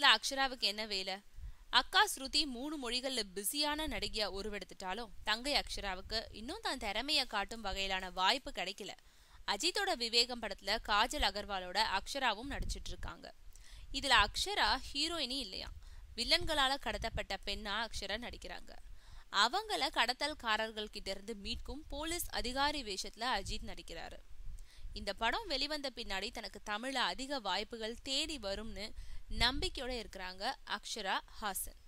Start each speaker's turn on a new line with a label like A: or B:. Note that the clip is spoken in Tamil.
A: படத்துல அக்ஷராவுக்கு என்ன வேலை அக்கா ஸ்ருதி மூணு மொழிகள்ல பிஸியான நடிகையா உருவெடுத்துட்டாலும் தங்கை அக்ஷராவுக்கு இன்னும் தான் திறமைய காட்டும் வகையிலான வாய்ப்பு கிடைக்கல அஜித்தோட விவேகம் படத்துல காஜல் அகர்வாலோட அக்ஷராவும் நடிச்சிட்டு இருக்காங்க இதுல அக்ஷரா ஹீரோயினி இல்லையா வில்லன்களால கடத்தப்பட்ட பெண்ணா அக்ஷரா நடிக்கிறாங்க அவங்கள கடத்தல்காரர்கள் கிட்ட இருந்து மீட்கும் போலீஸ் அதிகாரி வேஷத்துல அஜித் நடிக்கிறாரு இந்த படம் வெளிவந்த பின்னாடி தனக்கு தமிழ்ல அதிக வாய்ப்புகள் தேடி வரும்னு நம்பிக்கையோட இருக்கிறாங்க அக்ஷரா ஹாசன்